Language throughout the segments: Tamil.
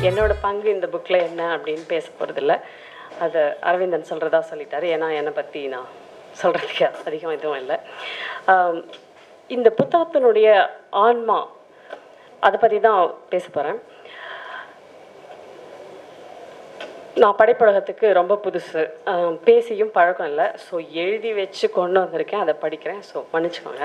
என்னோட பங்கு இந்த புக்கில் என்ன அப்படின்னு பேச போகிறதில்ல அது அரவிந்தன் சொல்கிறதா சொல்லிட்டாரு ஏன்னா என்னை பற்றி நான் சொல்கிறதுக்கு அதிகம் எதுவும் இல்லை ஆம், இந்த புத்தகத்தினுடைய ஆன்மா அதை பற்றி தான் பேச போகிறேன் நான் படைப்பழகத்துக்கு ரொம்ப புதுசு ஆம், பேசியும் பழக்கம் இல்லை ஸோ எழுதி வச்சு கொண்டு வந்திருக்கேன் அதை படிக்கிறேன் ஸோ மன்னிச்சுக்கோங்க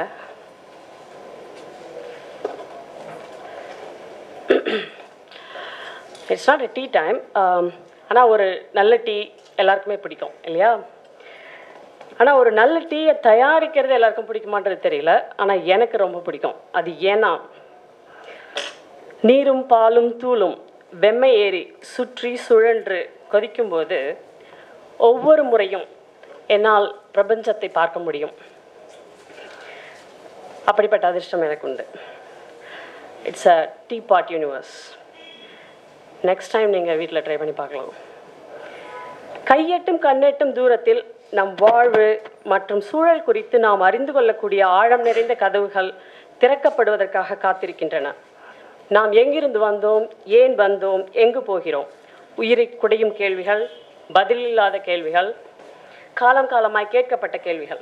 it's not a tea time ஆனால் ஒரு நல்ல டீ எல்லாருக்குமே பிடிக்கும் இல்லையா ஆனால் ஒரு நல்ல டீயை தயாரிக்கிறது எல்லாருக்கும் பிடிக்குமான்றது தெரியல ஆனால் எனக்கு ரொம்ப பிடிக்கும் அது ஏன்னா நீரும் பாலும் தூளும் வெம்மை ஏறி சுற்றி சுழன்று கொதிக்கும்போது ஒவ்வொரு முறையும் என்னால் பிரபஞ்சத்தை பார்க்க முடியும் அப்படிப்பட்ட அதிர்ஷ்டம் எனக்கு உண்டு it's a teapot universe next time நீங்கள் வீட்டில் ட்ரை பண்ணி பார்க்கலாம் கையெட்டும் கண்ணெட்டும் தூரத்தில் நம் வாழ்வு மற்றும் சூழல் குறித்து நாம் அறிந்து கொள்ளக்கூடிய ஆழம் நிறைந்த கதவுகள் திறக்கப்படுவதற்காக காத்திருக்கின்றன நாம் எங்கிருந்து வந்தோம் ஏன் வந்தோம் எங்கு போகிறோம் உயிரை குடையும் கேள்விகள் பதிலில்லாத கேள்விகள் காலம் காலமாய் கேட்கப்பட்ட கேள்விகள்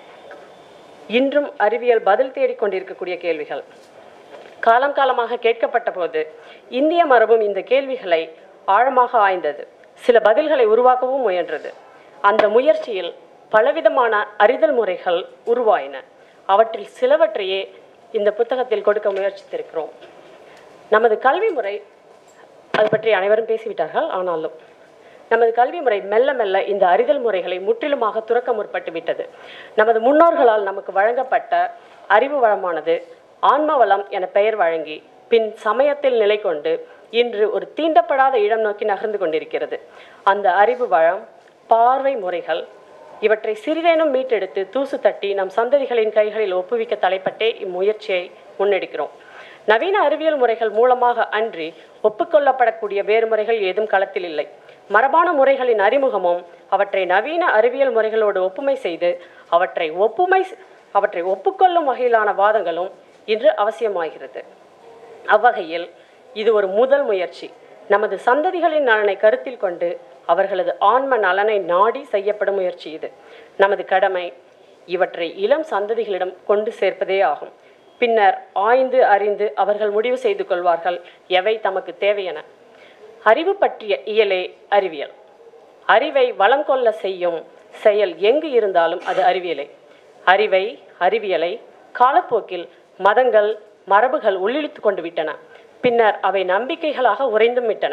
இன்றும் அறிவியல் பதில் தேடிக் கொண்டிருக்கக்கூடிய கேள்விகள் காலம் காலமாக கேட்கப்பட்ட போது இந்திய மரபும் இந்த கேள்விகளை ஆழமாக ஆய்ந்தது சில பதில்களை உருவாக்கவும் முயன்றது அந்த முயற்சியில் பலவிதமான அறிதல் முறைகள் உருவாயின அவற்றில் சிலவற்றையே இந்த புத்தகத்தில் கொடுக்க முயற்சித்திருக்கிறோம் நமது கல்வி முறை அது பற்றி அனைவரும் பேசிவிட்டார்கள் ஆனாலும் நமது கல்வி முறை மெல்ல மெல்ல இந்த அறிதல் முறைகளை முற்றிலுமாக துறக்க முற்பட்டு விட்டது நமது முன்னோர்களால் நமக்கு வழங்கப்பட்ட அறிவு வளமானது ஆன்ம வளம் என பெயர் வழங்கி பின் சமயத்தில் நிலை கொண்டு இன்று ஒரு தீண்டப்படாத இடம் நோக்கி நகர்ந்து கொண்டிருக்கிறது அந்த அறிவு வளம் பார்வை முறைகள் இவற்றை சிறிதேனும் மீட்டெடுத்து தூசு தட்டி நம் சந்ததிகளின் கைகளில் ஒப்புவிக்க தலைப்பட்டே இம்முயற்சியை முன்னெடுக்கிறோம் நவீன அறிவியல் முறைகள் மூலமாக அன்றி ஒப்புக்கொள்ளப்படக்கூடிய வேறு முறைகள் ஏதும் களத்தில் இல்லை மரபான முறைகளின் அறிமுகமும் அவற்றை நவீன அறிவியல் முறைகளோடு ஒப்புமை செய்து அவற்றை ஒப்புமை அவற்றை ஒப்புக்கொள்ளும் வகையிலான வாதங்களும் இன்று அவசியமாகிறது அவ்வகையில் இது ஒரு முதல் முயற்சி நமது சந்ததிகளின் நலனை கருத்தில் கொண்டு அவர்களது ஆன்ம நலனை நாடி செய்யப்படும் முயற்சி இது நமது கடமை இவற்றை இளம் சந்ததிகளிடம் கொண்டு சேர்ப்பதே ஆகும் பின்னர் ஆய்ந்து அறிந்து அவர்கள் முடிவு செய்து கொள்வார்கள் எவை தமக்கு தேவையென அறிவு பற்றிய இயலே அறிவியல் அறிவை வளம் கொள்ள செய்யும் செயல் எங்கு இருந்தாலும் அது அறிவியலே அறிவை அறிவியலை காலப்போக்கில் மதங்கள் மரபுகள் உள்ளிழுத்து கொண்டு விட்டன பின்னர் அவை நம்பிக்கைகளாக உறைந்தும் விட்டன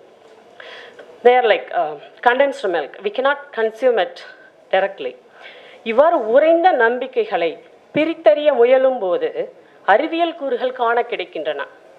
they are like uh, condensed milk we cannot consume it directly இவ்வாறு உறைந்த நம்பிக்கைகளை பிரித்தறிய முயலும் போது அறிவியல் கூறுகள் காண கிடைக்கின்றன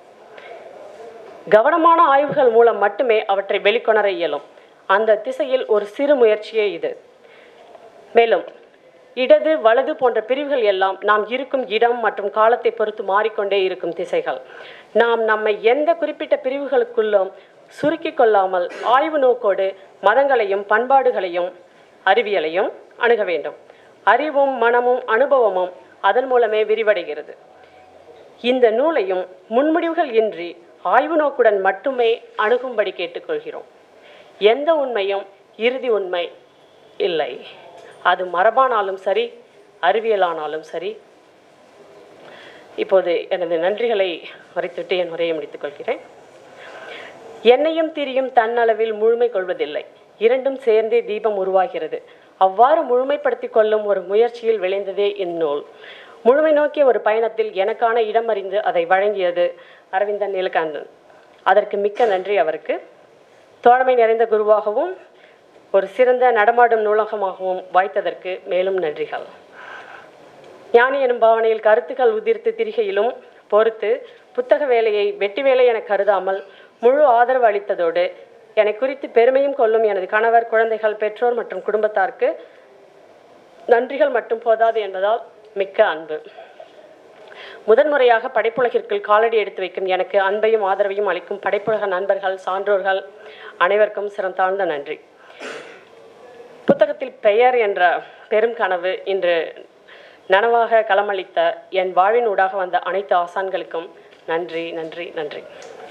கவனமான ஆய்வுகள் மூலம் மட்டுமே அவற்றை வெளிக்கொணர இயலும் அந்த திசையில் ஒரு சிறு முயற்சியே இது மேலும் இடது வலது போன்ற பிரிவுகள் எல்லாம் நாம் இருக்கும் இடம் மற்றும் காலத்தை பொறுத்து மாறிக்கொண்டே இருக்கும் திசைகள் நாம் நம்மை எந்த குறிப்பிட்ட பிரிவுகளுக்குள்ளும் சுருக்கிக் கொள்ளாமல் ஆய்வு நோக்கோடு மதங்களையும் பண்பாடுகளையும் அறிவியலையும் அணுக வேண்டும் அறிவும் மனமும் அனுபவமும் அதன் மூலமே விரிவடைகிறது இந்த நூலையும் முன்முடிவுகள் இன்றி ஆய்வு நோக்குடன் மட்டுமே அணுகும்படி கேட்டுக்கொள்கிறோம் எந்த உண்மையும் இறுதி உண்மை இல்லை அது மரபானாலும் சரி அறிவியலானாலும் சரி இப்போது எனது நன்றிகளை மறைத்துவிட்டு என் உரையை முடித்துக் கொள்கிறேன் எண்ணெயும் திரியும் தன்னளவில் முழுமை கொள்வதில்லை இரண்டும் சேர்ந்தே தீபம் உருவாகிறது அவ்வாறு முழுமைப்படுத்திக் கொள்ளும் ஒரு முயற்சியில் விளைந்ததே இந்நூல் முழுமை நோக்கிய ஒரு பயணத்தில் எனக்கான இடம் அறிந்து அதை வழங்கியது அரவிந்தன் நீலகாந்தன் அதற்கு மிக்க நன்றி அவருக்கு தோழமை நிறைந்த குருவாகவும் ஒரு சிறந்த நடமாடும் நூலகமாகவும் வாய்த்ததற்கு மேலும் நன்றிகள் ஞானி எனும் பாவனையில் கருத்துக்கள் உதிர்த்து திரிகையிலும் பொறுத்து புத்தக வேலையை வெட்டி வேலை என கருதாமல் முழு ஆதரவு அளித்ததோடு என்னை குறித்து பெருமையும் கொள்ளும் எனது கணவர் குழந்தைகள் பெற்றோர் மற்றும் குடும்பத்தாருக்கு நன்றிகள் மட்டும் போதாது என்பதால் மிக்க அன்பு முதன்முறையாக படைப்புலகிற்குள் காலடி எடுத்து வைக்கும் எனக்கு அன்பையும் ஆதரவையும் அளிக்கும் படைப்புலக நண்பர்கள் சான்றோர்கள் அனைவருக்கும் சிறந்தாழ்ந்த நன்றி புத்தகத்தில் பெயர் என்ற பெரும் கனவு இன்று நனவாக களமளித்த என் வாழ்வின் ஊடாக வந்த அனைத்து ஆசான்களுக்கும் நன்றி நன்றி நன்றி